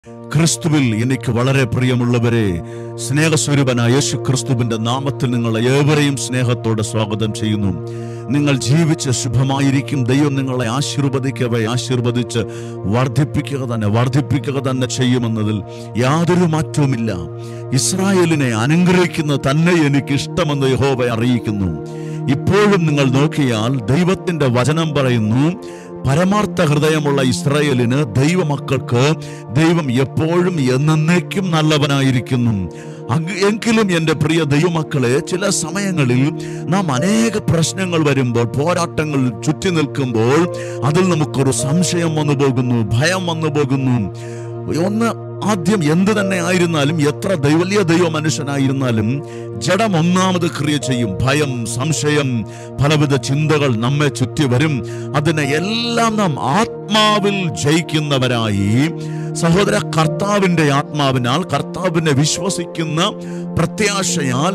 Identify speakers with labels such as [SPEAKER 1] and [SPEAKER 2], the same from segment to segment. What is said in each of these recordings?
[SPEAKER 1] ക്രിസ്തുവിൽ എനിക്ക് വളരെ പ്രിയമുള്ളവരെ സ്നേഹസ്വരൂപനായ യേശു ക്രിസ്തുവിന്റെ നാമത്തിൽ നിങ്ങളെ ഏവരെയും സ്നേഹത്തോടെ സ്വാഗതം ചെയ്യുന്നു നിങ്ങൾ ജീവിച്ച് ശുഭമായിരിക്കും ദൈവം നിങ്ങളെ ആശീർവദിക്കവേ ആശീർവദിച്ച് വർദ്ധിപ്പിക്കുക തന്നെ വർദ്ധിപ്പിക്കുക തന്നെ ചെയ്യുമെന്നതിൽ യാതൊരു മാറ്റവുമില്ല ഇസ്രായേലിനെ അനുഗ്രഹിക്കുന്ന തന്നെ എനിക്ക് ഇഷ്ടമെന്ന് യഹോവ അറിയിക്കുന്നു ഇപ്പോഴും നിങ്ങൾ നോക്കിയാൽ ദൈവത്തിന്റെ വചനം പറയുന്നു പരമാർത്ഥ ഹൃദയമുള്ള ഇസ്രായേലിന് ദൈവമക്കൾക്ക് ദൈവം എപ്പോഴും എന്നേക്കും നല്ലവനായിരിക്കുന്നു അങ് എങ്കിലും എൻ്റെ പ്രിയ ദൈവമക്കളെ ചില സമയങ്ങളിൽ നാം അനേക പ്രശ്നങ്ങൾ വരുമ്പോൾ പോരാട്ടങ്ങൾ ചുറ്റി നിൽക്കുമ്പോൾ അതിൽ നമുക്കൊരു സംശയം വന്നു പോകുന്നു ഭയം വന്നു പോകുന്നു ഒന്ന് ആദ്യം എന്ത് തന്നെ ആയിരുന്നാലും എത്ര ദൈവ വലിയ ദൈവ മനുഷ്യനായിരുന്നാലും ജഡം ഒന്നാമത് ക്രിയ ചെയ്യും ഭയം സംശയം പലവിധ ചിന്തകൾ നമ്മെ ചുറ്റി വരും അതിനെ എല്ലാം നാം ആത്മാവിൽ ജയിക്കുന്നവരായി സഹോദര കർത്താവിന്റെ ആത്മാവിനാൽ കർത്താവിനെ വിശ്വസിക്കുന്ന പ്രത്യാശയാൽ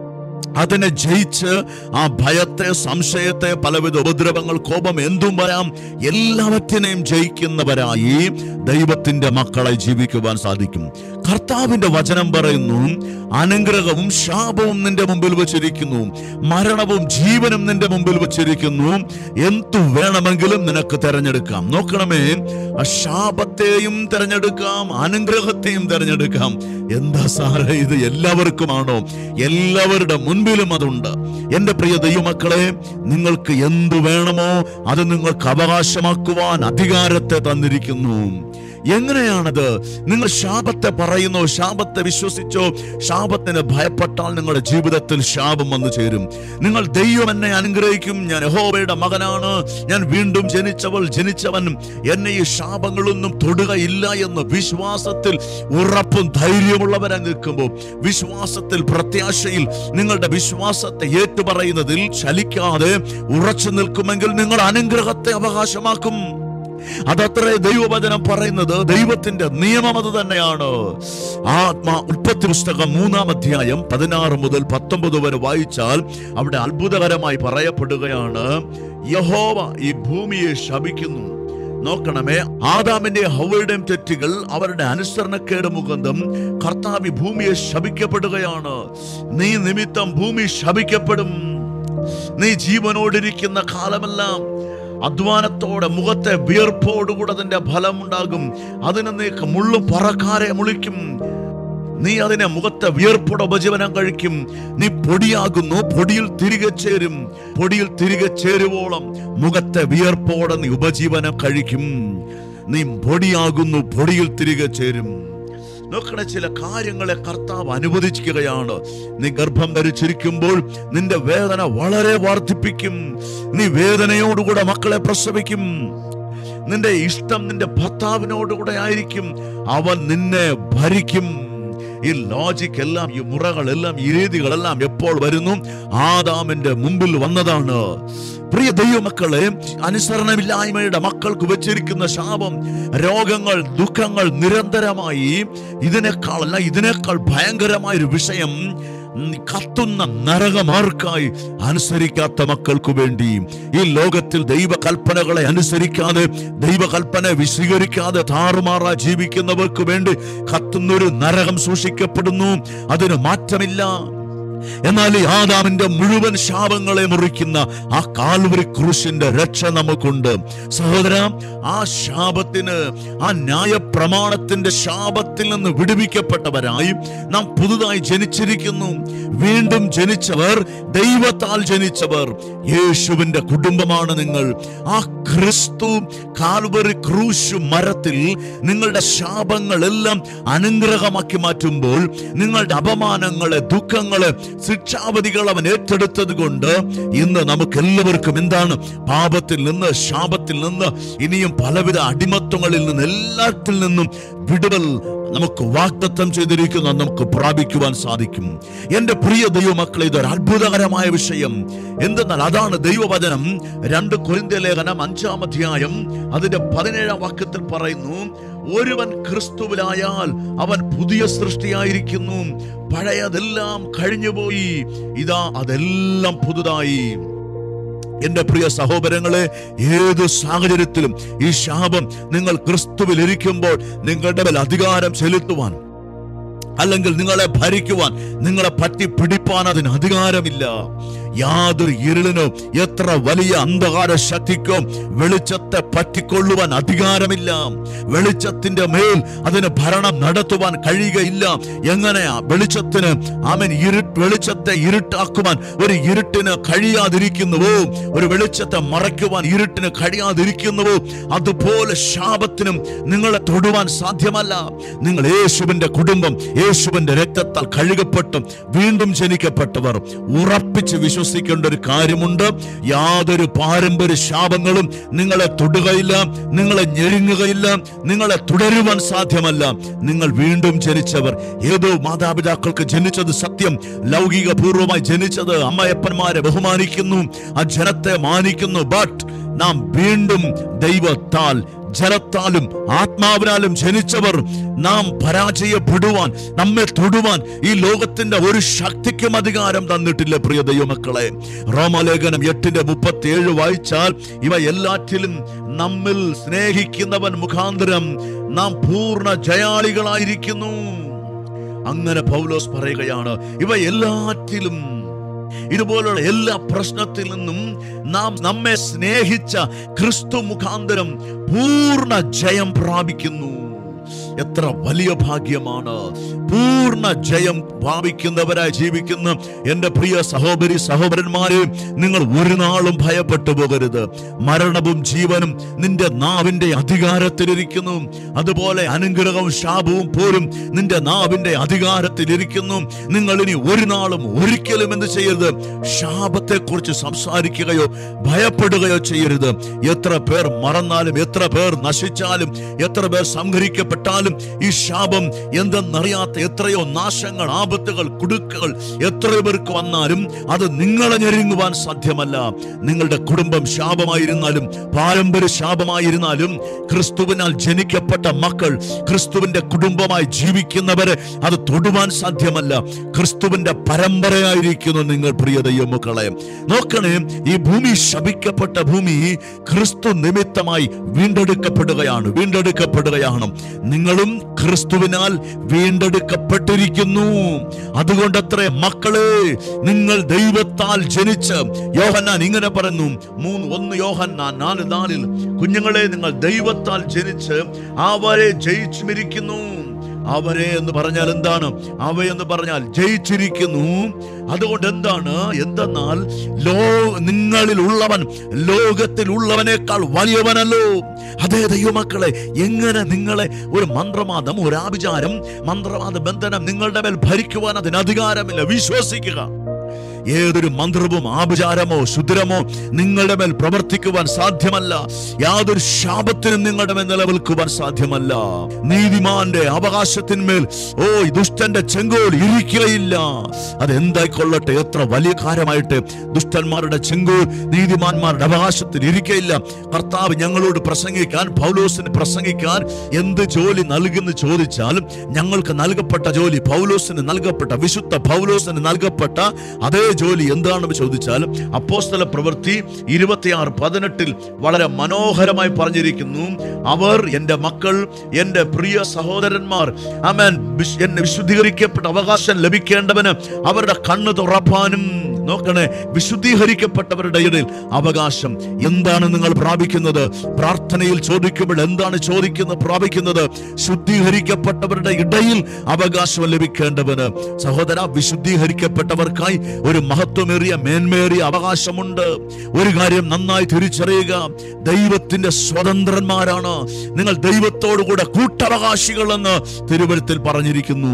[SPEAKER 1] അതിനെ ജയിച്ച് ആ ഭയത്തെ സംശയത്തെ പലവിധ ഉപദ്രവങ്ങൾ കോപം എന്തും വരാം എല്ലാവറ്റിനെയും ജയിക്കുന്നവരായി ദൈവത്തിന്റെ മക്കളെ ജീവിക്കുവാൻ സാധിക്കും കർത്താവിന്റെ വചനം പറയുന്നു അനുഗ്രഹവും ശാപവും നിന്റെ മുമ്പിൽ വച്ചിരിക്കുന്നു മരണവും ജീവനും നിന്റെ മുമ്പിൽ വച്ചിരിക്കുന്നു എന്തു വേണമെങ്കിലും നിനക്ക് തിരഞ്ഞെടുക്കാം നോക്കണമേ ആ ശാപത്തെയും തിരഞ്ഞെടുക്കാം അനുഗ്രഹത്തെയും തിരഞ്ഞെടുക്കാം എന്താ സാറേ ഇത് എല്ലാവർക്കുമാണോ എല്ലാവരുടെ മുൻപിലും അതുണ്ട് എന്റെ പ്രിയ ദൈവമക്കളെ നിങ്ങൾക്ക് എന്തു വേണമോ അത് നിങ്ങൾക്ക് അവകാശമാക്കുവാൻ അധികാരത്തെ തന്നിരിക്കുന്നു എങ്ങനെയാണത് നിങ്ങൾ ശാപത്തെ പറയുന്നോ ശാപത്തെ വിശ്വസിച്ചോ ശാപത്തിന് ഭയപ്പെട്ടാൽ നിങ്ങളുടെ ജീവിതത്തിൽ ശാപം വന്നു ചേരും നിങ്ങൾ ദൈവം എന്നെ അനുഗ്രഹിക്കും ഞാൻ യഹോവയുടെ മകനാണ് ഞാൻ വീണ്ടും ജനിച്ചവൾ ജനിച്ചവൻ എന്നെ ഈ ശാപങ്ങളൊന്നും തൊടുകയില്ല എന്ന് വിശ്വാസത്തിൽ ഉറപ്പും ധൈര്യമുള്ളവരായി നിൽക്കുമ്പോൾ വിശ്വാസത്തിൽ പ്രത്യാശയിൽ നിങ്ങളുടെ വിശ്വാസത്തെ ഏറ്റുപറയുന്നതിൽ ചലിക്കാതെ ഉറച്ചു നിൽക്കുമെങ്കിൽ നിങ്ങൾ അനുഗ്രഹത്തെ അവകാശമാക്കും അതത്രേ ദൈവവചനം പറയുന്നത് ദൈവത്തിന്റെ നിയമം അത് തന്നെയാണ് ആത്മാ ഉൽപ്പത്തി പുസ്തകം മൂന്നാം അധ്യായം പതിനാറ് മുതൽ പത്തൊമ്പത് വരെ വായിച്ചാൽ അവിടെ അത്ഭുതകരമായി പറയപ്പെടുകയാണ് യഹോവ ഈ ഭൂമിയെ ശപിക്കുന്നു നോക്കണമേ ആദാമിന്റെ ഹവയുടെയും തെറ്റുകൾ അവരുടെ അനുസരണക്കേട് മുഖന്തം കർത്താവ് ഈ ഭൂമിയെ ശപിക്കപ്പെടുകയാണ് നീ നിമിത്തം ഭൂമി ശപിക്കപ്പെടും നീ ജീവനോടിരിക്കുന്ന കാലമെല്ലാം അധ്വാനത്തോടെ മുഖത്തെ വിയർപ്പോടുകൂടെ അതിന്റെ ഫലം ഉണ്ടാകും അതിന് നീ മുള്ളു പറക്കാരെ മുളിക്കും നീ അതിനെ മുഖത്തെ വിയർപ്പോടെ ഉപജീവനം കഴിക്കും നീ പൊടിയാകുന്നു പൊടിയിൽ തിരികെ ചേരും പൊടിയിൽ തിരികെ ചേരുവോളം മുഖത്തെ വിയർപ്പോടെ നീ ഉപജീവനം കഴിക്കും നീ പൊടിയാകുന്നു പൊടിയിൽ തിരികെ ചേരും നോക്കണ ചില കാര്യങ്ങളെ കർത്താവ് അനുവദിക്കുകയാണ് നീ ഗർഭം ധരിച്ചിരിക്കുമ്പോൾ നിന്റെ വേദന വളരെ വർദ്ധിപ്പിക്കും നീ വേദനയോടുകൂടെ മക്കളെ പ്രസവിക്കും നിന്റെ ഇഷ്ടം നിന്റെ ഭർത്താവിനോടുകൂടെ ആയിരിക്കും അവൻ നിന്നെ ഭരിക്കും ഈ ലോജിക് എല്ലാം ഈ മുറകളെല്ലാം ഈ രീതികളെല്ലാം എപ്പോൾ വരുന്നു ആദാമിന്റെ മുമ്പിൽ വന്നതാണ് പ്രിയ ദൈവമക്കളെ അനുസരണമില്ലായ്മയുടെ മക്കൾക്ക് വെച്ചിരിക്കുന്ന ശാപം രോഗങ്ങൾ ദുഃഖങ്ങൾ നിരന്തരമായി ഇതിനേക്കാളല്ല ഇതിനേക്കാൾ ഭയങ്കരമായ ഒരു വിഷയം ഉം, കത്തുന്ന നരകമാർക്കായി അനുസരിക്കാത്ത മക്കൾക്ക് വേണ്ടി ഈ ലോകത്തിൽ ദൈവകൽപ്പനകളെ അനുസരിക്കാതെ ദൈവകൽപ്പന വിശീകരിക്കാതെ താറുമാറാ ജീവിക്കുന്നവർക്ക് വേണ്ടി കത്തുന്നൊരു നരകം സൂക്ഷിക്കപ്പെടുന്നു അതിന് മാറ്റമില്ല എന്നാൽ ഈ ആദാമിന്റെ മുഴുവൻ ശാപങ്ങളെ മുറിക്കുന്ന ആ കാൽവരി ക്രൂശിന്റെ രക്ഷ നമുക്കുണ്ട് സഹോദര ആ ശാപത്തിന് ആ ന്യായ പ്രമാണത്തിന്റെ ശാപത്തിൽ നിന്ന് വിടുവിക്കപ്പെട്ടവരായി നാം പുതുതായി ജനിച്ചിരിക്കുന്നു വീണ്ടും ജനിച്ചവർ ദൈവത്താൽ ജനിച്ചവർ യേശുവിന്റെ കുടുംബമാണ് നിങ്ങൾ ആ ക്രിസ്തു കാൽവറി ക്രൂശ് മരത്തിൽ നിങ്ങളുടെ ശാപങ്ങളെല്ലാം അനുഗ്രഹമാക്കി മാറ്റുമ്പോൾ നിങ്ങളുടെ അപമാനങ്ങളെ ദുഃഖങ്ങളെ ശിക്ഷാവധികൾ അവൻ ഏറ്റെടുത്തത് കൊണ്ട് ഇന്ന് നമുക്ക് എല്ലാവർക്കും എന്താണ് പാപത്തിൽ നിന്ന് ശാപത്തിൽ നിന്ന് ഇനിയും പലവിധ അടിമത്വങ്ങളിൽ നിന്ന് എല്ലാത്തിൽ നിന്നും വിടുതൽ നമുക്ക് വാഗ്ദത്തം ചെയ്തിരിക്കുന്ന നമുക്ക് പ്രാപിക്കുവാൻ സാധിക്കും എന്റെ പ്രിയ ദൈവമക്കളെ ഇതൊരു അത്ഭുതകരമായ വിഷയം എന്തെന്നാൽ അതാണ് ദൈവവചനം രണ്ട് കൊരിന്ത്യ ലേഖനം അഞ്ചാം അധ്യായം അതിന്റെ പതിനേഴാം വാക്യത്തിൽ പറയുന്നു ഒരുവൻ ക്രിസ്തുവിലായാൽ അവൻ പുതിയ സൃഷ്ടിയായിരിക്കുന്നു പഴയതെല്ലാം കഴിഞ്ഞുപോയി ഇതാ അതെല്ലാം പുതുതായി എന്റെ പ്രിയ സഹോദരങ്ങളെ ഏത് സാഹചര്യത്തിലും ഈ ശാപം നിങ്ങൾ ക്രിസ്തുവിൽ ഇരിക്കുമ്പോൾ നിങ്ങളുടെ മേൽ അധികാരം ചെലുത്തുവാൻ അല്ലെങ്കിൽ നിങ്ങളെ ഭരിക്കുവാൻ നിങ്ങളെ പറ്റി പിടിപ്പാൻ അതിന് അധികാരമില്ല യാതൊരു ഇരുളിനോ എത്ര വലിയ അന്ധകാര ശക്തിക്കോ വെളിച്ചത്തെ പറ്റിക്കൊള്ളുവാൻ അധികാരമില്ല വെളിച്ചത്തിന്റെ മേൽ അതിന് ഭരണം നടത്തുവാൻ കഴിയുകയില്ല എങ്ങനെയാ വെളിച്ചത്തിന് അവൻ ഇരു വെളിച്ചത്തെ ഇരുട്ടാക്കുവാൻ ഒരു ഇരുട്ടിന് കഴിയാതിരിക്കുന്നുവോ ഒരു വെളിച്ചത്തെ മറയ്ക്കുവാൻ ഇരുട്ടിന് കഴിയാതിരിക്കുന്നുവോ അതുപോലെ ശാപത്തിനും നിങ്ങളെ തൊടുവാൻ സാധ്യമല്ല നിങ്ങൾ യേശുവിന്റെ കുടുംബം യേശുവിന്റെ രക്തത്താൽ കഴുകപ്പെട്ടും വീണ്ടും ജനിക്കപ്പെട്ടവർ ഉറപ്പിച്ച് വിശ്വസിക്കേണ്ട ഒരു കാര്യമുണ്ട് യാതൊരു പാരമ്പര്യ ശാപങ്ങളും നിങ്ങളെ തൊടുകയില്ല നിങ്ങളെ ഞെരുങ്ങുകയില്ല നിങ്ങളെ തുടരുവാൻ സാധ്യമല്ല നിങ്ങൾ വീണ്ടും ജനിച്ചവർ ഏതോ മാതാപിതാക്കൾക്ക് ജനിച്ചത് സത്യം ലൗകിക പൂർവമായി ജനിച്ചത് അമ്മയപ്പന്മാരെ ബഹുമാനിക്കുന്നു ആ ജനത്തെ മാനിക്കുന്നു ബട്ട് നാം വീണ്ടും ദൈവത്താൽ ജലത്താലും ആത്മാവിനാലും ജനിച്ചവർ നാം പരാജയപ്പെടുവാൻ നമ്മെ തൊടുവാൻ ഈ ലോകത്തിന്റെ ഒരു ശക്തിക്കും അധികാരം തന്നിട്ടില്ല പ്രിയ ദൈവമക്കളെ റോമലേഖനം എട്ടിന്റെ മുപ്പത്തി ഏഴ് വായിച്ചാൽ ഇവ എല്ലാറ്റിലും നമ്മിൽ സ്നേഹിക്കുന്നവൻ മുഖാന്തരം നാം പൂർണ്ണ ജയാളികളായിരിക്കുന്നു അങ്ങനെ പൗലോസ് പറയുകയാണ് ഇവ എല്ലാറ്റിലും ഇതുപോലുള്ള എല്ലാ പ്രശ്നത്തിൽ നിന്നും നാം നമ്മെ സ്നേഹിച്ച ക്രിസ്തു മുഖാന്തരം പൂർണ്ണ ജയം പ്രാപിക്കുന്നു എത്ര വലിയ ഭാഗ്യമാണ് പൂർണ്ണ ജയം പ്രാപിക്കുന്നവരായി ജീവിക്കുന്ന എൻ്റെ പ്രിയ സഹോദരി സഹോദരന്മാരെ നിങ്ങൾ ഒരു നാളും ഭയപ്പെട്ടു പോകരുത് മരണവും ജീവനും നിന്റെ നാവിന്റെ അധികാരത്തിലിരിക്കുന്നു അതുപോലെ അനുഗ്രഹവും ശാപവും പോലും നിന്റെ നാവിന്റെ അധികാരത്തിലിരിക്കുന്നു നിങ്ങൾ ഇനി ഒരു നാളും ഒരിക്കലും എന്ത് ചെയ്യരുത് ശാപത്തെ കുറിച്ച് സംസാരിക്കുകയോ ഭയപ്പെടുകയോ ചെയ്യരുത് എത്ര പേർ മറന്നാലും എത്ര പേർ നശിച്ചാലും എത്ര പേർ സംഹരിക്കപ്പെട്ടാലും ഈ ശാപം എന്തെന്നറിയാത്ത എത്രയോ നാശങ്ങൾ ആപത്തുകൾ കുടുക്കുകൾ എത്രയോ പേർക്ക് വന്നാലും അത് നിങ്ങളെ ഞെരുങ്ങുവാൻ സാധ്യമല്ല നിങ്ങളുടെ കുടുംബം ശാപമായിരുന്നാലും പാരമ്പര്യ ശാപമായിരുന്നാലും ക്രിസ്തുവിനാൽ ജനിക്കപ്പെട്ട മക്കൾ ക്രിസ്തുവിന്റെ കുടുംബമായി ജീവിക്കുന്നവരെ അത് തൊടുവാൻ സാധ്യമല്ല ക്രിസ്തുവിന്റെ പരമ്പരയായിരിക്കുന്നു നിങ്ങൾ പ്രിയ ദൈവമക്കളെ നോക്കണേ ഈ ഭൂമി ശപിക്കപ്പെട്ട ഭൂമി ക്രിസ്തു നിമിത്തമായി വീണ്ടെടുക്കപ്പെടുകയാണ് വീണ്ടെടുക്കപ്പെടുകയാണ് നിങ്ങളും ക്രിസ്തുവിനാൽ വീണ്ടെടുക്കപ്പെട്ടിരിക്കുന്നു അതുകൊണ്ടത്രേ മക്കളെ നിങ്ങൾ ദൈവത്താൽ ജനിച്ച് യോഹന്നാൻ ഇങ്ങനെ പറയുന്നു മൂന്ന് ഒന്ന് യോഹന്നാൻ നാല് നാലിൽ കുഞ്ഞുങ്ങളെ നിങ്ങൾ ദൈവത്താൽ ജനിച്ച് അവരെ ജയിച്ചുമിരിക്കുന്നു അവരെ എന്ന് പറഞ്ഞാൽ എന്താണ് അവ എന്ന് പറഞ്ഞാൽ ജയിച്ചിരിക്കുന്നു അതുകൊണ്ട് എന്താണ് എന്തെന്നാൽ ലോ നിങ്ങളിൽ ഉള്ളവൻ ലോകത്തിൽ ഉള്ളവനേക്കാൾ വലിയവനല്ലോ അതേ ദൈവമക്കളെ എങ്ങനെ നിങ്ങളെ ഒരു മന്ത്രവാദം ഒരു ആഭിചാരം മന്ത്രവാദ ബന്ധനം നിങ്ങളുടെ മേൽ ഭരിക്കുവാൻ അതിന് അധികാരമില്ല വിശ്വസിക്കുക ഏതൊരു മന്ത്രവും ആഭിചാരമോ ശുദ്രമോ നിങ്ങളുടെ മേൽ പ്രവർത്തിക്കുവാൻ സാധ്യമല്ല യാതൊരു ശാപത്തിനും നിങ്ങളുടെ മേൽ നിലനിൽക്കുവാൻ സാധ്യമല്ല നീതിമാന്റെ അവകാശത്തിന്മേൽ ഓ ഈ ദുഷ്ടന്റെ ചെങ്കോൽ ഇരിക്കുകയില്ല അത് എന്തായിക്കൊള്ളട്ടെ എത്ര വലിയ കാര്യമായിട്ട് ദുഷ്ടന്മാരുടെ ചെങ്കോൽ നീതിമാന്മാരുടെ അവകാശത്തിൽ ഇരിക്കയില്ല കർത്താവ് ഞങ്ങളോട് പ്രസംഗിക്കാൻ പൗലോസിന് പ്രസംഗിക്കാൻ എന്ത് ജോലി നൽകുന്നു ചോദിച്ചാലും ഞങ്ങൾക്ക് നൽകപ്പെട്ട ജോലി പൗലോസിന് നൽകപ്പെട്ട വിശുദ്ധ പൗലോസിന് നൽകപ്പെട്ട അതേ ജോലി എന്താണെന്ന് ചോദിച്ചാൽ അപ്പോസ്തല പ്രവൃത്തി ഇരുപത്തിയാറ് പതിനെട്ടിൽ വളരെ മനോഹരമായി പറഞ്ഞിരിക്കുന്നു അവർ എൻ്റെ മക്കൾ എൻ്റെ പ്രിയ സഹോദരന്മാർ അമേൻ വിശ്- എന്നെ വിശുദ്ധീകരിക്കപ്പെട്ട അവകാശം ലഭിക്കേണ്ടവന് അവരുടെ കണ്ണ് തുറപ്പാനും നോക്കണേ വിശുദ്ധീകരിക്കപ്പെട്ടവരുടെ ഇടയിൽ അവകാശം എന്താണ് നിങ്ങൾ പ്രാപിക്കുന്നത് പ്രാർത്ഥനയിൽ ചോദിക്കുമ്പോൾ എന്താണ് ചോദിക്കുന്നത് പ്രാപിക്കുന്നത് ശുദ്ധീകരിക്കപ്പെട്ടവരുടെ ഇടയിൽ അവകാശം ലഭിക്കേണ്ടവന് സഹോദര വിശുദ്ധീകരിക്കപ്പെട്ടവർക്കായി ഒരു മഹത്വമേറിയ മേന്മേറിയ അവകാശമുണ്ട് ഒരു കാര്യം നന്നായി തിരിച്ചറിയുക ദൈവത്തിന്റെ സ്വതന്ത്രന്മാരാണ് നിങ്ങൾ ദൈവത്തോടുകൂടെ കൂട്ടവകാശികളെന്ന് തിരുവഴുത്തിൽ പറഞ്ഞിരിക്കുന്നു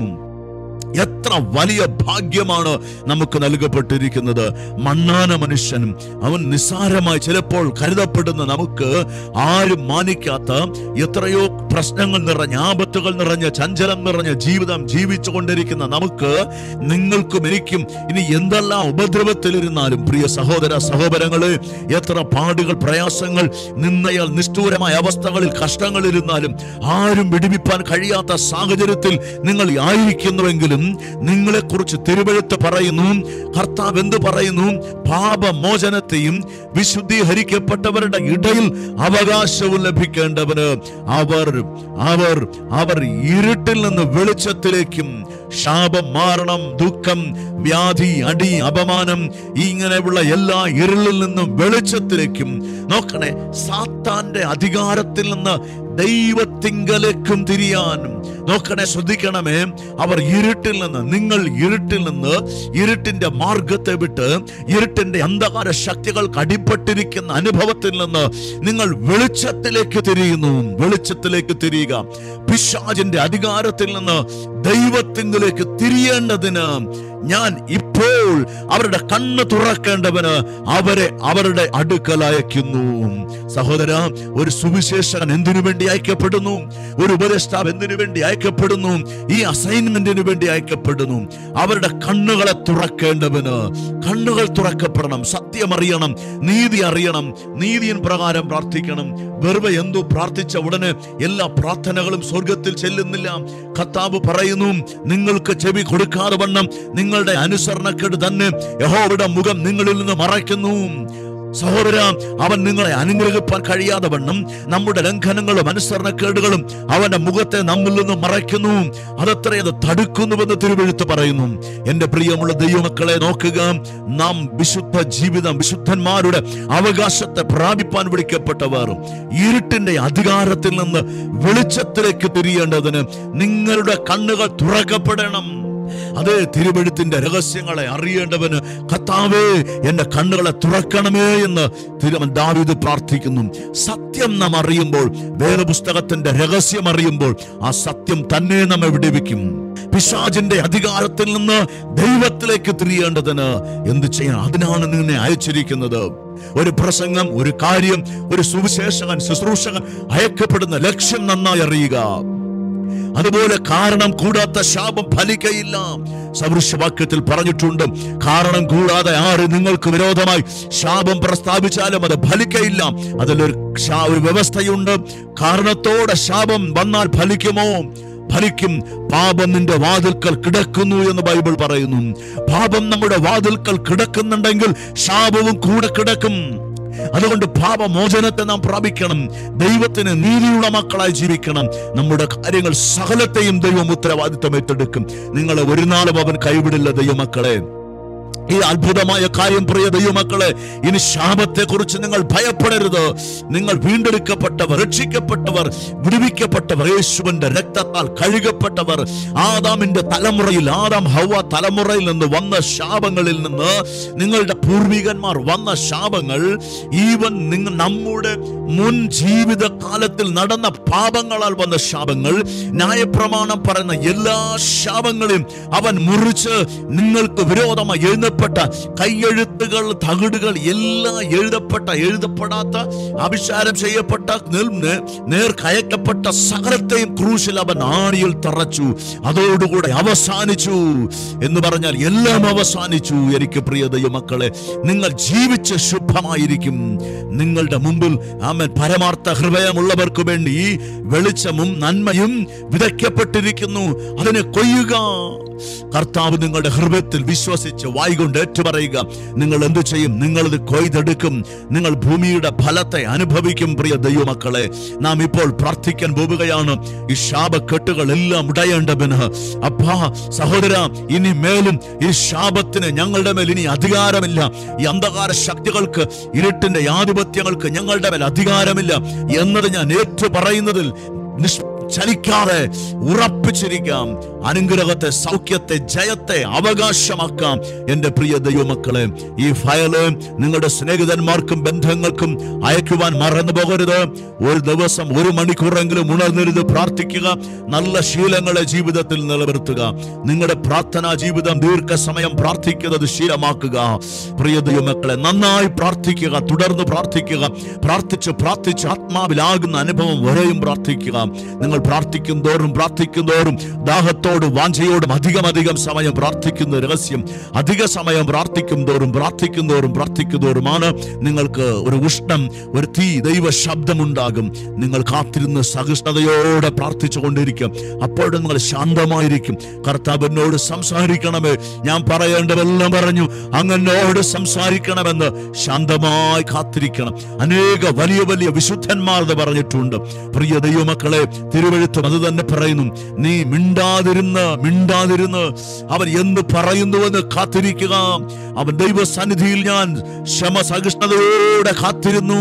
[SPEAKER 1] എത്ര വലിയ ഭാഗ്യമാണ് നമുക്ക് നൽകപ്പെട്ടിരിക്കുന്നത് മണ്ണാന മനുഷ്യനും അവൻ നിസ്സാരമായി ചിലപ്പോൾ കരുതപ്പെടുന്ന നമുക്ക് ആരും മാനിക്കാത്ത എത്രയോ പ്രശ്നങ്ങൾ നിറഞ്ഞ ആപത്തുകൾ നിറഞ്ഞ ചഞ്ചലം നിറഞ്ഞ ജീവിതം ജീവിച്ചു കൊണ്ടിരിക്കുന്ന നമുക്ക് നിങ്ങൾക്കും എനിക്കും ഇനി എന്തെല്ലാം ഉപദ്രവത്തിലിരുന്നാലും പ്രിയ സഹോദര സഹോദരങ്ങളെ എത്ര പാടുകൾ പ്രയാസങ്ങൾ നിന്നയാൽ നിഷ്ഠൂരമായ അവസ്ഥകളിൽ കഷ്ടങ്ങളിരുന്നാലും ആരും വിടിവിപ്പാൻ കഴിയാത്ത സാഹചര്യത്തിൽ നിങ്ങൾ ആയിരിക്കുന്നുവെങ്കിലും നിങ്ങളെക്കുറിച്ച് തിരുവഴുത്ത് പറയുന്നു കർത്താവ് എന്ത് പറയുന്നു പാപമോചനത്തെയും വിശുദ്ധീകരിക്കപ്പെട്ടവരുടെ ഇടയിൽ അവകാശവും ലഭിക്കേണ്ടവന് അവർ അവർ അവർ ഇരുട്ടിൽ നിന്ന് വെളിച്ചത്തിലേക്കും ശാപം മാരണം ദുഃഖം വ്യാധി അടി അപമാനം ഇങ്ങനെയുള്ള എല്ലാ ഇരുളിൽ നിന്നും വെളിച്ചത്തിലേക്കും നോക്കണേ സാത്താന്റെ അധികാരത്തിൽ നിന്ന് ദൈവത്തിങ്കലേക്കും തിരിയാനും നോക്കണേ ശ്രദ്ധിക്കണമേ അവർ ഇരുട്ടിൽ നിന്ന് നിങ്ങൾ ഇരുട്ടിൽ നിന്ന് ഇരുട്ടിന്റെ മാർഗത്തെ വിട്ട് ഇരുട്ടിന്റെ അന്ധകാര ശക്തികൾക്ക് അടിപ്പെട്ടിരിക്കുന്ന അനുഭവത്തിൽ നിന്ന് നിങ്ങൾ വെളിച്ചത്തിലേക്ക് തിരിയുന്നു വെളിച്ചത്തിലേക്ക് തിരിയുക പിശാചിന്റെ അധികാരത്തിൽ നിന്ന് ദൈവത്തിങ്കിലേക്ക് തിരിയേണ്ടതിന് ഞാൻ ഇപ്പോൾ അവരുടെ കണ്ണ് തുറക്കേണ്ടവന് അവരെ അവരുടെ അടുക്കൽ അയക്കുന്നു സഹോദര ഒരു സുവിശേഷകൻ എന്തിനു വേണ്ടി അയക്കപ്പെടുന്നു ഒരു ഉപദേഷ്ടാവ് എന്തിനു വേണ്ടി അയക്കപ്പെടുന്നു ഈ അസൈൻമെന്റിന് വേണ്ടി അയക്കപ്പെടുന്നു അവരുടെ കണ്ണുകളെ തുറക്കേണ്ടവന് കണ്ണുകൾ തുറക്കപ്പെടണം സത്യം അറിയണം നീതി അറിയണം നീതിயின் പ്രകാരം പ്രാർത്ഥിക്കണം വെറുതെ എന്തോ പ്രാർത്ഥിച്ച ഉടനെ എല്ലാ പ്രാർത്ഥനകളും സ്വർഗത്തിൽ ചെല്ലുന്നില്ല കർത്താവ് പറയുന്നു നിങ്ങൾക്ക് ചെവി കൊടുക്കാതെ വണ്ണം നിങ്ങളുടെ അനുസരണക്കേട് തന്നെ യഹോവയുടെ മുഖം നിങ്ങളിൽ നിന്ന് മറയ്ക്കുന്നു സഹോദര അവൻ നിങ്ങളെ അനുഗ്രഹിപ്പാൻ കഴിയാതെ വണ്ണം നമ്മുടെ ലംഘനങ്ങളും അനുസരണക്കേടുകളും അവന്റെ മുഖത്തെ നമ്മിൽ നിന്ന് മറയ്ക്കുന്നു അതത്ര അത് തടുക്കുന്നുവെന്ന് തിരുവെഴുത്ത് പറയുന്നു എന്റെ പ്രിയമുള്ള ദൈവമക്കളെ നോക്കുക നാം വിശുദ്ധ ജീവിതം വിശുദ്ധന്മാരുടെ അവകാശത്തെ പ്രാപിപ്പാൻ വിളിക്കപ്പെട്ടവർ ഇരുട്ടിന്റെ അധികാരത്തിൽ നിന്ന് വെളിച്ചത്തിലേക്ക് തിരിയേണ്ടതിന് നിങ്ങളുടെ കണ്ണുകൾ തുറക്കപ്പെടണം അതേ തിരുവെഴുത്തിന്റെ രഹസ്യങ്ങളെ അറിയേണ്ടവന് കർത്താവേ എന്റെ കണ്ണുകളെ തുറക്കണമേ എന്ന് തിരുവൻ ദാവീദ് പ്രാർത്ഥിക്കുന്നു സത്യം നാം അറിയുമ്പോൾ വേദപുസ്തകത്തിന്റെ രഹസ്യം അറിയുമ്പോൾ ആ സത്യം തന്നെ നമ്മെ വിടുവിക്കും പിശാചിന്റെ അധികാരത്തിൽ നിന്ന് ദൈവത്തിലേക്ക് തിരിയേണ്ടതിന് എന്ത് ചെയ്യണം അതിനാണ് നിന്നെ അയച്ചിരിക്കുന്നത് ഒരു പ്രസംഗം ഒരു കാര്യം ഒരു സുവിശേഷകൻ ശുശ്രൂഷകൻ അയക്കപ്പെടുന്ന ലക്ഷ്യം നന്നായി അറിയുക അതുപോലെ കാരണം കൂടാത്ത ശാപം ഫലിക്കയില്ല സദൃശവാക്യത്തിൽ പറഞ്ഞിട്ടുണ്ട് കാരണം കൂടാതെ ആര് നിങ്ങൾക്ക് വിരോധമായി ശാപം പ്രസ്താവിച്ചാലും അത് ഫലിക്കയില്ല അതിലൊരു ശാ- ഒരു വ്യവസ്ഥയുണ്ട് കാരണത്തോടെ ശാപം വന്നാൽ ഫലിക്കുമോ ഫലിക്കും പാപം നിന്റെ വാതിൽക്കൽ കിടക്കുന്നു എന്ന് ബൈബിൾ പറയുന്നു പാപം നമ്മുടെ വാതിൽക്കൽ കിടക്കുന്നുണ്ടെങ്കിൽ ശാപവും കൂടെ കിടക്കും അതുകൊണ്ട് പാപമോചനത്തെ നാം പ്രാപിക്കണം ദൈവത്തിന് നീതിയുള്ള മക്കളായി ജീവിക്കണം നമ്മുടെ കാര്യങ്ങൾ സകലത്തെയും ദൈവം ഉത്തരവാദിത്തം ഏറ്റെടുക്കും നിങ്ങളെ ഒരു നാളും അവൻ കൈവിടില്ല ദൈവമക്കളെ ഈ അത്ഭുതമായ കാര്യം പ്രിയ ദൈവമക്കളെ ഇനി ശാപത്തെ കുറിച്ച് നിങ്ങൾ ഭയപ്പെടരുത് നിങ്ങൾ വീണ്ടെടുക്കപ്പെട്ടവർ രക്ഷിക്കപ്പെട്ടവർ വിടുവിക്കപ്പെട്ടവർ യേശുവിന്റെ രക്തത്താൽ കഴുകപ്പെട്ടവർ ആദാമിന്റെ തലമുറയിൽ ആദാം ഹൗവ തലമുറയിൽ നിന്ന് വന്ന ശാപങ്ങളിൽ നിന്ന് നിങ്ങളുടെ പൂർവികന്മാർ വന്ന ശാപങ്ങൾ ഈവൻ നിങ്ങൾ നമ്മുടെ മുൻ ജീവിത കാലത്തിൽ നടന്ന പാപങ്ങളാൽ വന്ന ശാപങ്ങൾ ന്യായപ്രമാണം പറയുന്ന എല്ലാ ശാപങ്ങളെയും അവൻ മുറിച്ച് നിങ്ങൾക്ക് വിരോധമായി എഴുന്നപ്പെട്ട കൈയെഴുത്തുകൾ തകിടുകൾ എല്ലാം എഴുതപ്പെട്ട എഴുതപ്പെടാത്ത അഭിഷാരം ചെയ്യപ്പെട്ട നെൽ- നേ- നേർ കയക്കപ്പെട്ട സകലത്തെയും ക്രൂശിൽ അവൻ ആണിയിൽ തറച്ചു അതോടുകൂടെ അവസാനിച്ചു എന്ന് പറഞ്ഞാൽ എല്ലാം അവസാനിച്ചു എനിക്ക് പ്രിയ ദൈവമക്കളെ നിങ്ങൾ ജീവിച്ച് ശുഭമായിരിക്കും നിങ്ങളുടെ മുമ്പിൽ ആമൻ പരമാർത്ഥ ഹൃദയമുള്ളവർക്ക് വേണ്ടി വെളിച്ചമും നന്മയും വിതയ്ക്കപ്പെട്ടിരിക്കുന്നു അതിനെ കൊയ്യുക കർത്താവ് നിങ്ങളുടെ ഹൃദയത്തിൽ വിശ്വസിച്ച് വായികൊണ്ട് ഏറ്റുപറയുക നിങ്ങൾ എന്തു ചെയ്യും നിങ്ങളിത് കൊയ്തെടുക്കും നിങ്ങൾ ഭൂമിയുടെ ഫലത്തെ അനുഭവിക്കും പ്രിയ ദൈവമക്കളെ നാം ഇപ്പോൾ പ്രാർത്ഥിക്കാൻ പോവുകയാണ് ഈ ശാപക്കെട്ടുകൾ എല്ലാം ഉടയേണ്ടവന് അപ്പാ സഹോദര ഇനി മേലും ഈ ശാപത്തിന് ഞങ്ങളുടെ മേൽ ഇനി അധികാരമില്ല ഈ അന്ധകാര ശക്തികൾക്ക് ഇരുട്ടിന്റെ ആധിപത്യങ്ങൾക്ക് ഞങ്ങളുടെ മേൽ അധികാരമില്ല എന്നത് ഞാൻ ഏറ്റു പറയുന്നതിൽ നിഷ് ചലിക്കാതെ ഉറപ്പിച്ചിരിക്കാം അനുഗ്രഹത്തെ സൗഖ്യത്തെ ജയത്തെ അവകാശമാക്കാം എൻ്റെ പ്രിയ ദൈവമക്കളെ ഈ ഫയല് നിങ്ങളുടെ സ്നേഹിതന്മാർക്കും ബന്ധങ്ങൾക്കും അയക്കുവാൻ മറന്നു പോകരുത് ഒരു ദിവസം ഒരു മണിക്കൂറെങ്കിലും ഉണർന്നിരുന്ന് പ്രാർത്ഥിക്കുക നല്ല ശീലങ്ങളെ ജീവിതത്തിൽ നിലനിർത്തുക നിങ്ങളുടെ പ്രാർത്ഥനാ ജീവിതം ദീർഘസമയം പ്രാർത്ഥിക്കുന്നത് ശീലമാക്കുക പ്രിയ ദൈവമക്കളെ നന്നായി പ്രാർത്ഥിക്കുക തുടർന്ന് പ്രാർത്ഥിക്കുക പ്രാർത്ഥിച്ച് പ്രാർത്ഥിച്ച് ആത്മാവിലാകുന്ന അനുഭവം വരെയും പ്രാർത്ഥിക്കുക നിങ്ങൾ നിങ്ങൾ പ്രാർത്ഥിക്കും തോറും പ്രാർത്ഥിക്കും തോറും ദാഹത്തോടും വാഞ്ചയോടും അധികം അധികം സമയം പ്രാർത്ഥിക്കുന്ന രഹസ്യം അധിക സമയം പ്രാർത്ഥിക്കും തോറും പ്രാർത്ഥിക്കും തോറും പ്രാർത്ഥിക്കും തോറുമാണ് നിങ്ങൾക്ക് ഒരു ഉഷ്ണം ഒരു തീ ദൈവ ശബ്ദമുണ്ടാകും നിങ്ങൾ കാത്തിരുന്ന് സഹിഷ്ണുതയോടെ പ്രാർത്ഥിച്ചു കൊണ്ടിരിക്കും അപ്പോഴും നിങ്ങൾ ശാന്തമായിരിക്കും കർത്താവിനോട് സംസാരിക്കണമേ ഞാൻ പറയേണ്ടതെല്ലാം പറഞ്ഞു അങ്ങനോട് സംസാരിക്കണമെന്ന് ശാന്തമായി കാത്തിരിക്കണം അനേക വലിയ വലിയ വിശുദ്ധന്മാർ എന്ന് പറഞ്ഞിട്ടുണ്ട് പ്രിയ ദൈവമക്കളെ തിരുവഴുത്തും അത് തന്നെ പറയുന്നു നീ മിണ്ടാതിരുന്ന് മിണ്ടാതിരുന്ന് അവൻ എന്ത് പറയുന്നുവെന്ന് കാത്തിരിക്കുക അവൻ ദൈവസന്നിധിയിൽ ഞാൻ ശമ സഹിഷ്ണുതയോടെ കാത്തിരുന്നു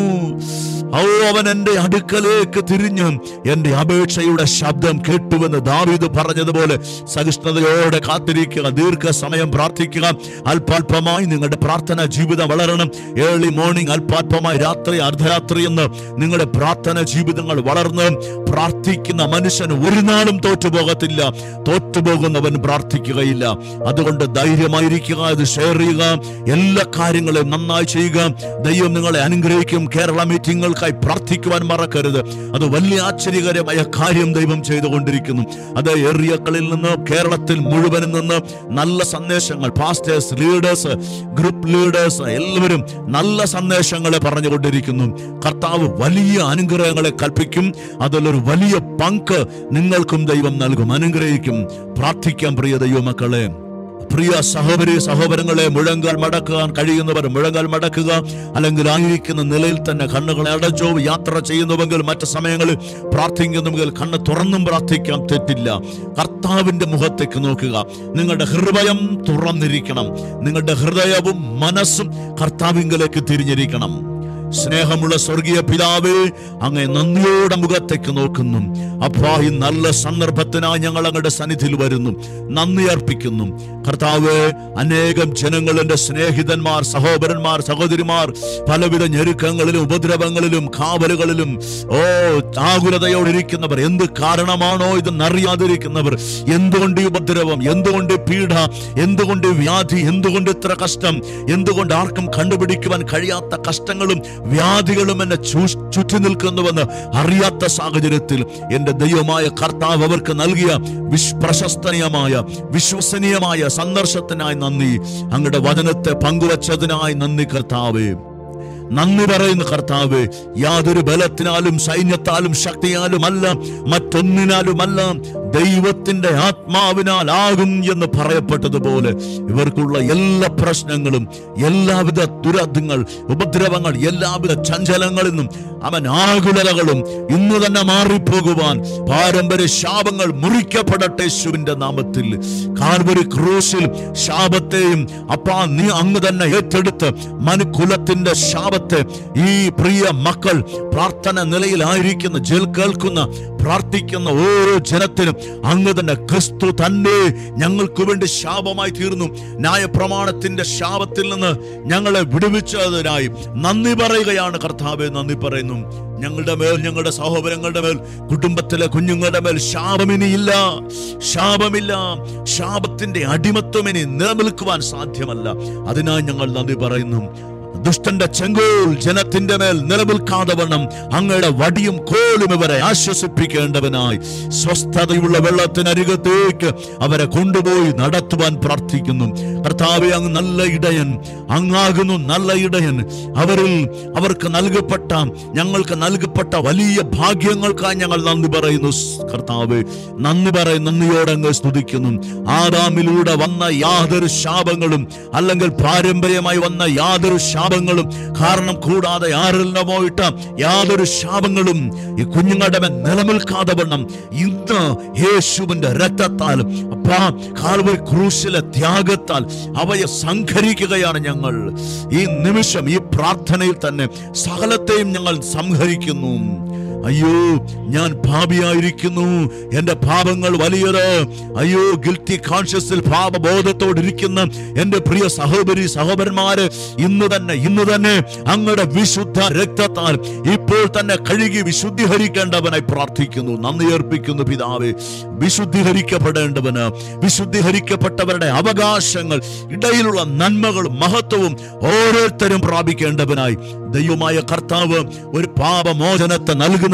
[SPEAKER 1] ഓ അവൻ എന്റെ അടുക്കലേക്ക് തിരിഞ്ഞ് എന്റെ അപേക്ഷയുടെ ശബ്ദം കേട്ടുവെന്ന് ദാവീദ് പറഞ്ഞതുപോലെ സഹിഷ്ണുതയോടെ കാത്തിരിക്കുക ദീർഘസമയം പ്രാർത്ഥിക്കുക അല്പാൽപമായി നിങ്ങളുടെ പ്രാർത്ഥന ജീവിതം വളരണം ഏർലി മോർണിംഗ് അല്പാൽപമായി രാത്രി അർദ്ധരാത്രി എന്ന് നിങ്ങളുടെ പ്രാർത്ഥന ജീവിതങ്ങൾ വളർന്ന് പ്രാർത്ഥിക്കുന്ന മനുഷ്യൻ ഒരു നാളും തോറ്റുപോകത്തില്ല തോറ്റുപോകുന്നവൻ പ്രാർത്ഥിക്കുകയില്ല അതുകൊണ്ട് ധൈര്യമായിരിക്കുക ഇത് ഷെയർ ചെയ്യുക എല്ലാ കാര്യങ്ങളും നന്നായി ചെയ്യുക ദൈവം നിങ്ങളെ അനുഗ്രഹിക്കും കേരള മീറ്റിങ്ങുകൾക്കായി പ്രാർത്ഥിക്കുവാൻ മറക്കരുത് അത് വലിയ ആശ്ചര്യകരമായ കാര്യം ദൈവം ചെയ്തുകൊണ്ടിരിക്കുന്നു അത് ഏറിയക്കളിൽ നിന്ന് കേരളത്തിൽ മുഴുവനും നിന്ന് നല്ല സന്ദേശങ്ങൾ പാസ്റ്റേഴ്സ് ലീഡേഴ്സ് ഗ്രൂപ്പ് ലീഡേഴ്സ് എല്ലാവരും നല്ല സന്ദേശങ്ങളെ പറഞ്ഞുകൊണ്ടിരിക്കുന്നു കർത്താവ് വലിയ അനുഗ്രഹങ്ങളെ കൽപ്പിക്കും അതിലൊരു വലിയ പങ്ക് നിങ്ങൾക്കും ദൈവം നൽകും അനുഗ്രഹിക്കും പ്രാർത്ഥിക്കാം പ്രിയ ദൈവമക്കളെ പ്രിയ സഹോദരി സഹോദരങ്ങളെ മുഴങ്കാൽ മടക്കാൻ കഴിയുന്നവർ മുഴങ്കാൽ മടക്കുക അല്ലെങ്കിൽ ആയിരിക്കുന്ന നിലയിൽ തന്നെ കണ്ണുകളെ അടച്ചോ യാത്ര ചെയ്യുന്നുവെങ്കിൽ മറ്റു സമയങ്ങളിൽ പ്രാർത്ഥിക്കുന്നുവെങ്കിൽ കണ്ണ് തുറന്നും പ്രാർത്ഥിക്കാം തെറ്റില്ല കർത്താവിന്റെ മുഖത്തേക്ക് നോക്കുക നിങ്ങളുടെ ഹൃദയം തുറന്നിരിക്കണം നിങ്ങളുടെ ഹൃദയവും മനസ്സും കർത്താവിങ്കലേക്ക് തിരിഞ്ഞിരിക്കണം സ്നേഹമുള്ള സ്വർഗീയ പിതാവേ അങ്ങേ നന്ദിയോടെ മുഖത്തേക്ക് നോക്കുന്നു അപ്പാ ഈ നല്ല സന്ദർഭത്തിനായി ഞങ്ങൾ അങ്ങയുടെ സന്നിധിയിൽ വരുന്നു നന്ദി അർപ്പിക്കുന്നു കർത്താവ് അനേകം ജനങ്ങൾ എൻ്റെ സ്നേഹിതന്മാർ സഹോദരന്മാർ സഹോദരിമാർ പലവിധ ഞെരുക്കങ്ങളിലും ഉപദ്രവങ്ങളിലും കാവലുകളിലും ഓ ആകുലതയോടെ ഇരിക്കുന്നവർ എന്ത് കാരണമാണോ ഇതെന്നറിയാതിരിക്കുന്നവർ എന്തുകൊണ്ട് ഈ ഉപദ്രവം എന്തുകൊണ്ട് ഈ പീഡ എന്തുകൊണ്ട് ഈ വ്യാധി എന്തുകൊണ്ട് ഇത്ര കഷ്ടം എന്തുകൊണ്ട് ആർക്കും കണ്ടുപിടിക്കുവാൻ കഴിയാത്ത കഷ്ടങ്ങളും വ്യാധികളും എന്നെ ചൂ- ചുറ്റി നിൽക്കുന്നുവെന്ന് അറിയാത്ത സാഹചര്യത്തിൽ എൻ്റെ ദൈവമായ കർത്താവ് അവർക്ക് നൽകിയ വിശ് പ്രശസ്തനീയമായ വിശ്വസനീയമായ സന്ദർശത്തിനായി നന്ദി അങ്ങയുടെ വചനത്തെ പങ്കുവച്ചതിനായി നന്ദി കർത്താവേ നന്ദി പറയുന്ന കർത്താവ് യാതൊരു ബലത്തിനാലും സൈന്യത്താലും ശക്തിയാലും അല്ല മറ്റൊന്നിനാലുമല്ല ദൈവത്തിന്റെ ആത്മാവിനാൽ ആകും എന്ന് പറയപ്പെട്ടതുപോലെ ഇവർക്കുള്ള എല്ലാ പ്രശ്നങ്ങളും എല്ലാവിധ ദുരന്തങ്ങൾ ഉപദ്രവങ്ങൾ എല്ലാവിധ ചഞ്ചലങ്ങളിൽ നിന്നും അവൻ ആകുലതകളും ഇന്ന് തന്നെ മാറിപ്പോകുവാൻ പാരമ്പര്യ ശാപങ്ങൾ മുറിക്കപ്പെടട്ടെ യേശുവിന്റെ നാമത്തിൽ കാൽവരി ക്രൂശിൽ ശാപത്തെയും അപ്പാ നീ അങ്ങ് തന്നെ ഏറ്റെടുത്ത് മനുകുലത്തിന്റെ ശാപത്തെ ഈ പ്രിയ മക്കൾ പ്രാർത്ഥന നിലയിലായിരിക്കുന്ന ജൽ കേൾക്കുന്ന പ്രാർത്ഥിക്കുന്ന ഓരോ ജനത്തിനും അങ്ങ് തന്നെ ക്രിസ്തു തന്നെ ഞങ്ങൾക്ക് വേണ്ടി ശാപമായി തീർന്നു ന്യായപ്രമാണത്തിന്റെ ശാപത്തിൽ നിന്ന് ഞങ്ങളെ വിടുവിച്ചതിനായി നന്ദി പറയുകയാണ് കർത്താവെ നന്ദി പറയുന്നു ഞങ്ങളുടെ മേൽ ഞങ്ങളുടെ സഹോദരങ്ങളുടെ മേൽ കുടുംബത്തിലെ കുഞ്ഞുങ്ങളുടെ മേൽ ശാപമിനിയില്ല ശാപമില്ല ശാപത്തിന്റെ അടിമത്വം ഇനി നിലനിൽക്കുവാൻ സാധ്യമല്ല അതിനായി ഞങ്ങൾ നന്ദി പറയുന്നു ദുഷ്ടന്റെ ചെങ്കോൽ ജനത്തിന്റെ മേൽ നിലനിൽക്കാതെ വണ്ണം അങ്ങയുടെ വടിയും കോലും ഇവരെ ആശ്വസിപ്പിക്കേണ്ടവനായി സ്വസ്ഥതയുള്ള വെള്ളത്തിനരികത്തേക്ക് അവരെ കൊണ്ടുപോയി നടത്തുവാൻ പ്രാർത്ഥിക്കുന്നു കർത്താവെ അങ്ങ് നല്ല ഇടയൻ അങ്ങാകുന്നു നല്ല ഇടയൻ അവരിൽ അവർക്ക് നൽകപ്പെട്ട ഞങ്ങൾക്ക് നൽകപ്പെട്ട വലിയ ഭാഗ്യങ്ങൾക്കായി ഞങ്ങൾ നന്ദി പറയുന്നു കർത്താവ് നന്ദി പറയും നന്ദിയോടെ അങ്ങ് സ്തുതിക്കുന്നു ആദാമിലൂടെ വന്ന യാതൊരു ശാപങ്ങളും അല്ലെങ്കിൽ പാരമ്പര്യമായി വന്ന യാതൊരു ശാപങ്ങളും കാരണം കൂടാതെ ആരിൽ നിന്ന് പോയിട്ട യാതൊരു ശാപങ്ങളും ഈ കുഞ്ഞുങ്ങളുടെ മേൽ നിലനിൽക്കാതെ വണ്ണം ഇന്ന് യേശുവിന്റെ രക്തത്താൽ അപ്പാ കാൽവരി ക്രൂശിലെ ത്യാഗത്താൽ അവയെ സംഹരിക്കുകയാണ് ഞങ്ങൾ ഈ നിമിഷം ഈ പ്രാർത്ഥനയിൽ തന്നെ സകലത്തെയും ഞങ്ങൾ സംഹരിക്കുന്നു അയ്യോ ഞാൻ പാപിയായിരിക്കുന്നു എന്റെ പാപങ്ങൾ വലിയത് അയ്യോ ഗിൽറ്റി കോൺഷ്യസിൽ പാപബോധത്തോടിരിക്കുന്ന എന്റെ പ്രിയ സഹോദരി സഹോദരന്മാര് ഇന്ന് തന്നെ ഇന്ന് തന്നെ അങ്ങയുടെ വിശുദ്ധ രക്തത്താൽ ഇപ്പോൾ തന്നെ കഴുകി വിശുദ്ധീകരിക്കേണ്ടവനായി പ്രാർത്ഥിക്കുന്നു നന്ദി അർപ്പിക്കുന്നു പിതാവേ വിശുദ്ധീകരിക്കപ്പെടേണ്ടവന് വിശുദ്ധീകരിക്കപ്പെട്ടവരുടെ അവകാശങ്ങൾ ഇടയിലുള്ള നന്മകളും മഹത്വവും ഓരോരുത്തരും പ്രാപിക്കേണ്ടവനായി ദൈവമായ കർത്താവ് ഒരു പാപമോചനത്തെ നൽകുന്നത്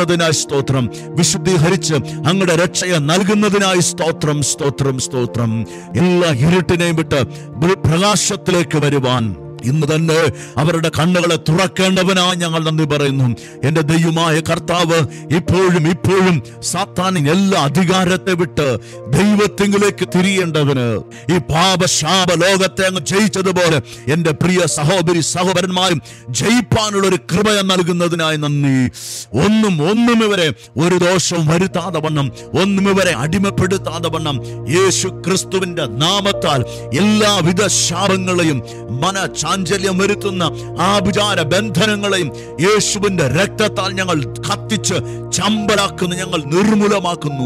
[SPEAKER 1] നൽകുന്നതിനായി സ്തോത്രം വിശുദ്ധീകരിച്ച് അങ്ങയുടെ രക്ഷയെ നൽകുന്നതിനായി സ്തോത്രം സ്തോത്രം സ്തോത്രം എല്ലാ ഇരുട്ടിനെയും വിട്ട് പ്ര- പ്രകാശത്തിലേക്ക് വരുവാൻ ഇന്ന് തന്നെ അവരുടെ കണ്ണുകളെ തുറക്കേണ്ടവനായി ഞങ്ങൾ നന്ദി പറയുന്നു എന്റെ ദൈവമായ കർത്താവ് ഇപ്പോഴും ഇപ്പോഴും സാത്താനിൻ എല്ലാ അധികാരത്തെ വിട്ട് ദൈവത്തിങ്കിലേക്ക് തിരിയേണ്ടവന് ഈ പാപശാപ ലോകത്തെ അങ്ങ് ജയിച്ചതുപോലെ എന്റെ പ്രിയ സഹോദരി സഹോദരന്മാരും ജയിപ്പാനുള്ള ഒരു കൃപയ നൽകുന്നതിനായി നന്ദി ഒന്നും ഒന്നും ഇവരെ ഒരു ദോഷവും വരുത്താതെ വണ്ണം ഒന്നും ഇവരെ അടിമപ്പെടുത്താതെ വണ്ണം യേശു ക്രിസ്തുവിന്റെ നാമത്താൽ എല്ലാവിധ ശാപങ്ങളെയും മന ചാഞ്ചല്യം വരുത്തുന്ന ആഭിചാര ബന്ധനങ്ങളെയും യേശുവിന്റെ രക്തത്താൽ ഞങ്ങൾ കത്തിച്ച് ചമ്പലാക്കുന്നു ഞങ്ങൾ നിർമൂലമാക്കുന്നു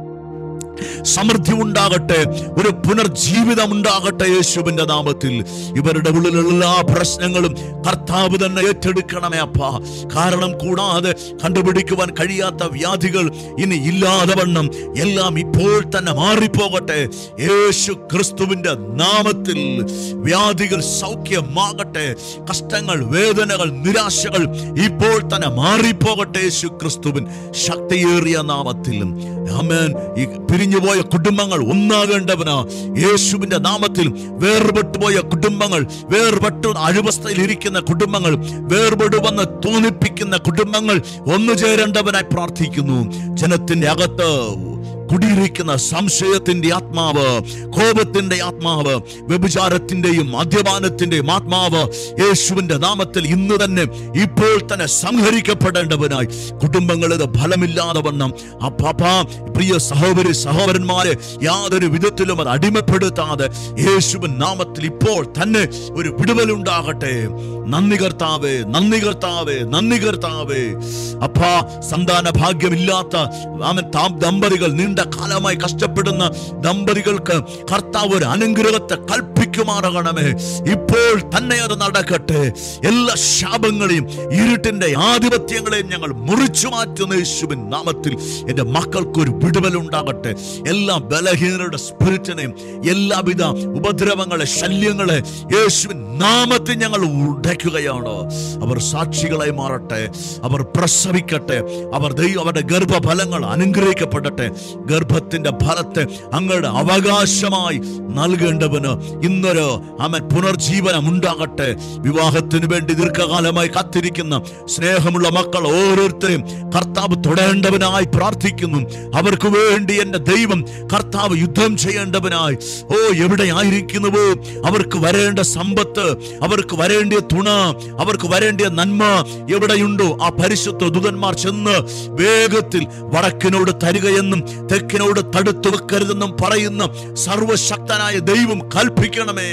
[SPEAKER 1] സമൃദ്ധി ഉണ്ടാകട്ടെ ഒരു പുനർജീവിതം ഉണ്ടാകട്ടെ യേശുവിന്റെ നാമത്തിൽ ഇവരുടെ ഉള്ളിലുള്ള എല്ലാ പ്രശ്നങ്ങളും കർത്താവ് തന്നെ ഏറ്റെടുക്കണമേ അപ്പ കാരണം കൂടാതെ കണ്ടുപിടിക്കുവാൻ കഴിയാത്ത വ്യാധികൾ ഇനി ഇല്ലാതെ വണ്ണം എല്ലാം ഇപ്പോൾ തന്നെ മാറിപ്പോകട്ടെ യേശു ക്രിസ്തുവിന്റെ നാമത്തിൽ വ്യാധികൾ സൗഖ്യമാകട്ടെ കഷ്ടങ്ങൾ വേദനകൾ നിരാശകൾ ഇപ്പോൾ തന്നെ മാറിപ്പോകട്ടെ യേശു ക്രിസ്തുവിൻ ശക്തിയേറിയ നാമത്തിൽ ആമേൻ ഈ പിരിഞ്ഞുപോയ കുടുംബങ്ങൾ ഒന്നാകേണ്ടവനാ യേശുവിന്റെ നാമത്തിൽ വേർപെട്ടുപോയ കുടുംബങ്ങൾ വേർപെട്ടു അഴുവസ്ഥയിൽ ഇരിക്കുന്ന കുടുംബങ്ങൾ വേർപെടുവെന്ന് തോന്നിപ്പിക്കുന്ന കുടുംബങ്ങൾ ഒന്നു ചേരേണ്ടവനായി പ്രാർത്ഥിക്കുന്നു ജനത്തിന്റെ അകത്ത് കുടിയിരിക്കുന്ന സംശയത്തിന്റെ ആത്മാവ് കോപത്തിന്റെ ആത്മാവ് വ്യഭിചാരത്തിന്റെയും മദ്യപാനത്തിന്റെയും ആത്മാവ് യേശുവിന്റെ നാമത്തിൽ ഇന്ന് തന്നെ ഇപ്പോൾ തന്നെ സംഹരിക്കപ്പെടേണ്ടവനായി കുടുംബങ്ങൾ ഇത് ഫലമില്ലാതെ വണ്ണം അപ്പാപ്പ പ്രിയ സഹോദരി സഹോദരന്മാരെ യാതൊരു വിധത്തിലും അത് അടിമപ്പെടുത്താതെ യേശുവിൻ നാമത്തിൽ ഇപ്പോൾ തന്നെ ഒരു വിടുതലുണ്ടാകട്ടെ നന്ദി കർത്താവേ നന്ദി കർത്താവേ നന്ദി കർത്താവേ അപ്പാ സന്താന ഭാഗ്യമില്ലാത്ത അവൻ താം ദമ്പതികൾ നീണ്ട കാലമായി കഷ്ടപ്പെടുന്ന ദമ്പതികൾക്ക് കർത്താവ് ഒരു അനുഗ്രഹത്തെ കൽപ്പിക്കുമാറാകണമേ ഇപ്പോൾ തന്നെ അത് നടക്കട്ടെ എല്ലാ ശാപങ്ങളെയും ഇരുട്ടിന്റെ ആധിപത്യങ്ങളെയും ഞങ്ങൾ മുറിച്ചു മാറ്റുന്ന യേശുവിൻ നാമത്തിൽ എന്റെ മക്കൾക്ക് ഒരു വിടുതലുണ്ടാകട്ടെ എല്ലാ ബലഹീനരുടെ സ്പിരിറ്റിനെയും എല്ലാവിധ ഉപദ്രവങ്ങളെ ശല്യങ്ങളെ യേശുവിൻ നാമത്തിൽ ഞങ്ങൾ ഉടയ്ക്കുകയാണ് അവർ സാക്ഷികളായി മാറട്ടെ അവർ പ്രസവിക്കട്ടെ അവർ ദൈവം അവരുടെ ഗർഭഫലങ്ങൾ അനുഗ്രഹിക്കപ്പെടട്ടെ ഗർഭത്തിന്റെ ഫലത്തെ അങ്ങയുടെ അവകാശമായി നൽകേണ്ടവന് ഇന്നൊരു അമൻ പുനർജീവനം ഉണ്ടാകട്ടെ വിവാഹത്തിന് വേണ്ടി ദീർഘകാലമായി കാത്തിരിക്കുന്ന സ്നേഹമുള്ള മക്കൾ ഓരോരുത്തരെയും കർത്താവ് തൊടേണ്ടവനായി പ്രാർത്ഥിക്കുന്നു അവർക്ക് വേണ്ടി എന്റെ ദൈവം കർത്താവ് യുദ്ധം ചെയ്യേണ്ടവനായി ഓ എവിടെയായിരിക്കുന്നുവോ അവർക്ക് വരേണ്ട സമ്പത്ത് അവർക്ക് വരേണ്ടിയ തുണ അവർക്ക് വരേണ്ടിയ നന്മ എവിടെയുണ്ടോ ആ പരിശുദ്ധ ദൂതന്മാർ ചെന്ന് വേഗത്തിൽ വടക്കിനോട് തരികയെന്നും തെക്കിനോട് തടുത്തു വെക്കരുതെന്നും പറയുന്ന സർവശക്തനായ ദൈവം കൽപ്പിക്കണമേ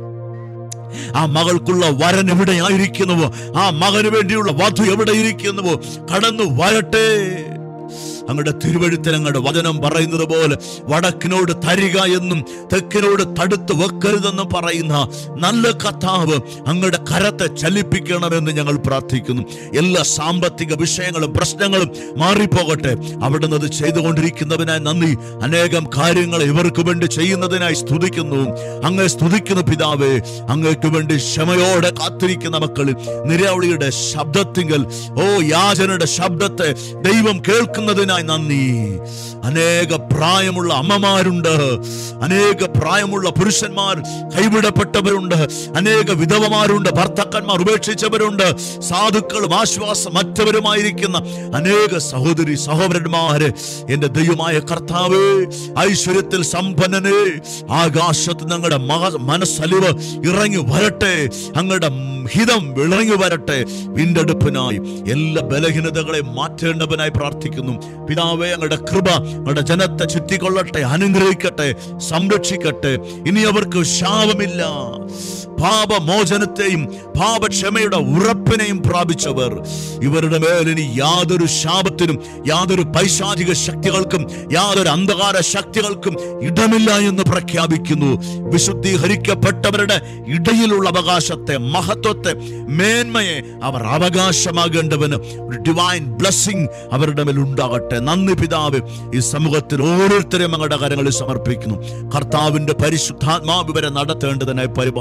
[SPEAKER 1] ആ മകൾക്കുള്ള വരൻ എവിടെയായിരിക്കുന്നുവോ ആ മകന് വേണ്ടിയുള്ള വധു എവിടെയിരിക്കുന്നുവോ കടന്നു വരട്ടെ അങ്ങയുടെ തിരുവഴുത്തിൽ അങ്ങയുടെ വചനം പറയുന്നത് പോലെ വടക്കിനോട് തരിക എന്നും തെക്കിനോട് തടുത്ത് വെക്കരുതെന്നും പറയുന്ന നല്ല കഥാവ് അങ്ങയുടെ കരത്തെ ചലിപ്പിക്കണമെന്ന് ഞങ്ങൾ പ്രാർത്ഥിക്കുന്നു എല്ലാ സാമ്പത്തിക വിഷയങ്ങളും പ്രശ്നങ്ങളും മാറിപ്പോകട്ടെ അവിടുന്ന് അത് ചെയ്തുകൊണ്ടിരിക്കുന്നതിനായി നന്ദി അനേകം കാര്യങ്ങൾ ഇവർക്ക് വേണ്ടി ചെയ്യുന്നതിനായി സ്തുതിക്കുന്നു അങ്ങേ സ്തുതിക്കുന്ന പിതാവേ അങ്ങേക്ക് വേണ്ടി ക്ഷമയോടെ കാത്തിരിക്കുന്ന മക്കളിൽ നിരവളിയുടെ ശബ്ദത്തിങ്കൽ ഓ യാചനയുടെ ശബ്ദത്തെ ദൈവം കേൾക്കുന്നതിനായി നന്ദി അനേക പ്രായമുള്ള അമ്മമാരുണ്ട് അനേക പ്രായമുള്ള പുരുഷന്മാർ കൈവിടപ്പെട്ടവരുണ്ട് അനേക വിധവമാരുണ്ട് ഭർത്താക്കന്മാർ ഉപേക്ഷിച്ചവരുണ്ട് സാധുക്കളും ആശ്വാസം മറ്റവരുമായിരിക്കുന്ന അനേക സഹോദരി സഹോദരന്മാര് എന്റെ ദൈവമായ കർത്താവേ ഐശ്വര്യത്തിൽ സമ്പന്നനെ ആകാശത്ത് ഞങ്ങളുടെ മക- മനസ്സലിവ് ഇറങ്ങി വരട്ടെ അങ്ങയുടെ ഹിതം ഇറങ്ങി വരട്ടെ വീണ്ടെടുപ്പിനായി എല്ലാ ബലഹീനതകളെ മാറ്റേണ്ടവനായി പ്രാർത്ഥിക്കുന്നു പിതാവേ അങ്ങയുടെ കൃപ അങ്ങയുടെ ജനത്തെ ചുറ്റിക്കൊള്ളട്ടെ അനുഗ്രഹിക്കട്ടെ സംരക്ഷിക്കട്ടെ ഇനി അവർക്ക് ശാപമില്ല പാപമോചനത്തെയും പാപക്ഷമയുടെ ഉറപ്പിനെയും പ്രാപിച്ചവർ ഇവരുടെ മേൽ ഇനി യാതൊരു ശാപത്തിനും യാതൊരു പൈശാചിക ശക്തികൾക്കും യാതൊരു അന്ധകാര ശക്തികൾക്കും ഇടമില്ല എന്ന് പ്രഖ്യാപിക്കുന്നു വിശുദ്ധീകരിക്കപ്പെട്ടവരുടെ ഇടയിലുള്ള അവകാശത്തെ മഹത്വത്തെ മേന്മയെ അവർ അവകാശമാകേണ്ടവന് ഒരു ഡിവൈൻ ബ്ലസ്സിംഗ് അവരുടെ മേൽ ഉണ്ടാകട്ടെ നന്ദി പിതാവ് ഈ സമൂഹത്തിൽ ഓരോരുത്തരെയും ഞങ്ങളുടെ കരങ്ങളിൽ സമർപ്പിക്കുന്നു കർത്താവിന്റെ പരിശുദ്ധാത്മാവ് ഇവരെ നടത്തേണ്ടതിനായി പരിപാലിക്കേണ്ടത്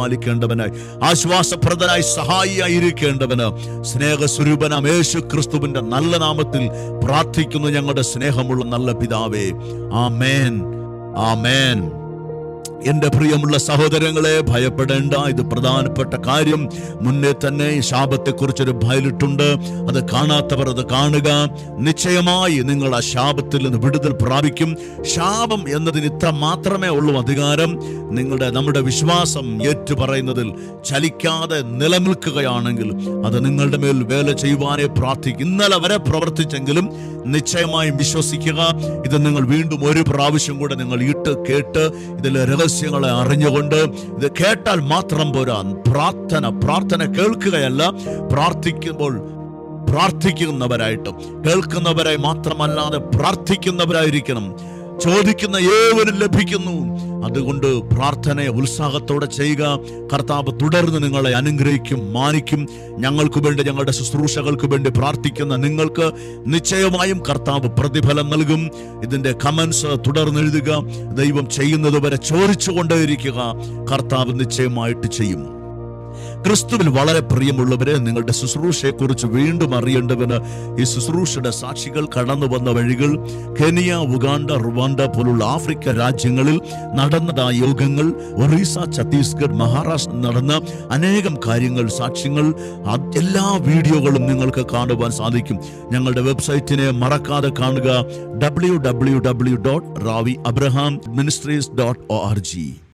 [SPEAKER 1] ഇരിക്കേണ്ടവനായി ആശ്വാസപ്രദനായി സഹായിയായിരിക്കേണ്ടവന് സ്നേഹസ്വരൂപനാം യേശു ക്രിസ്തുവിന്റെ നല്ല നാമത്തിൽ പ്രാർത്ഥിക്കുന്നു ഞങ്ങളുടെ സ്നേഹമുള്ള നല്ല പിതാവേ ആമേൻ ആമേൻ എന്റെ പ്രിയമുള്ള സഹോദരങ്ങളെ ഭയപ്പെടേണ്ട ഇത് പ്രധാനപ്പെട്ട കാര്യം മുന്നേ തന്നെ ഈ ശാപത്തെക്കുറിച്ചൊരു ഭയലിട്ടുണ്ട് അത് കാണാത്തവർ അത് കാണുക നിശ്ചയമായി നിങ്ങൾ ആ ശാപത്തിൽ നിന്ന് വിടുതൽ പ്രാപിക്കും ശാപം എന്നതിന് ഇത്ര മാത്രമേ ഉള്ളൂ അധികാരം നിങ്ങളുടെ നമ്മുടെ വിശ്വാസം ഏറ്റു പറയുന്നതിൽ ചലിക്കാതെ നിലനിൽക്കുകയാണെങ്കിൽ അത് നിങ്ങളുടെ മേൽ വേല ചെയ്യുവാനേ പ്രാർത്ഥിക്കും ഇന്നലെ വരെ പ്രവർത്തിച്ചെങ്കിലും നിശ്ചയമായും വിശ്വസിക്കുക ഇത് നിങ്ങൾ വീണ്ടും ഒരു പ്രാവശ്യം കൂടെ നിങ്ങൾ ഇട്ട് കേട്ട് ഇതിലെ രഹസ്യങ്ങളെ അറിഞ്ഞുകൊണ്ട് ഇത് കേട്ടാൽ മാത്രം പോരാ പ്രാർത്ഥന പ്രാർത്ഥന കേൾക്കുകയല്ല പ്രാർത്ഥിക്കുമ്പോൾ പ്രാർത്ഥിക്കുന്നവരായിട്ടും കേൾക്കുന്നവരായി മാത്രമല്ലാതെ പ്രാർത്ഥിക്കുന്നവരായിരിക്കണം ചോദിക്കുന്ന ഏവരും ലഭിക്കുന്നു അതുകൊണ്ട് പ്രാർത്ഥനയെ ഉത്സാഹത്തോടെ ചെയ്യുക കർത്താവ് തുടർന്ന് നിങ്ങളെ അനുഗ്രഹിക്കും മാനിക്കും ഞങ്ങൾക്ക് വേണ്ടി ഞങ്ങളുടെ ശുശ്രൂഷകൾക്ക് വേണ്ടി പ്രാർത്ഥിക്കുന്ന നിങ്ങൾക്ക് നിശ്ചയമായും കർത്താവ് പ്രതിഫലം നൽകും ഇതിന്റെ കമൻസ് തുടർന്ന് എഴുതുക ദൈവം ചെയ്യുന്നത് വരെ ചോദിച്ചുകൊണ്ടേയിരിക്കുക കർത്താവ് നിശ്ചയമായിട്ട് ചെയ്യും ക്രിസ്തുവിൽ വളരെ പ്രിയമുള്ളവരെ നിങ്ങളുടെ ശുശ്രൂഷയെക്കുറിച്ച് വീണ്ടും അറിയേണ്ടവന് ഈ ശുശ്രൂഷയുടെ സാക്ഷികൾ കടന്നു വന്ന വഴികൾ കെനിയ ഉഗാണ്ട റുവാണ്ട പോലുള്ള ആഫ്രിക്ക രാജ്യങ്ങളിൽ നടന്നതായ യോഗങ്ങൾ ഒറീസ ഛത്തീസ്ഗഡ് മഹാരാഷ്ട്ര നടന്ന അനേകം കാര്യങ്ങൾ സാക്ഷ്യങ്ങൾ അത് എല്ലാ വീഡിയോകളും നിങ്ങൾക്ക് കാണുവാൻ സാധിക്കും ഞങ്ങളുടെ വെബ്സൈറ്റിനെ മറക്കാതെ കാണുക W W W dot Ravi Abraham ministries dot O R G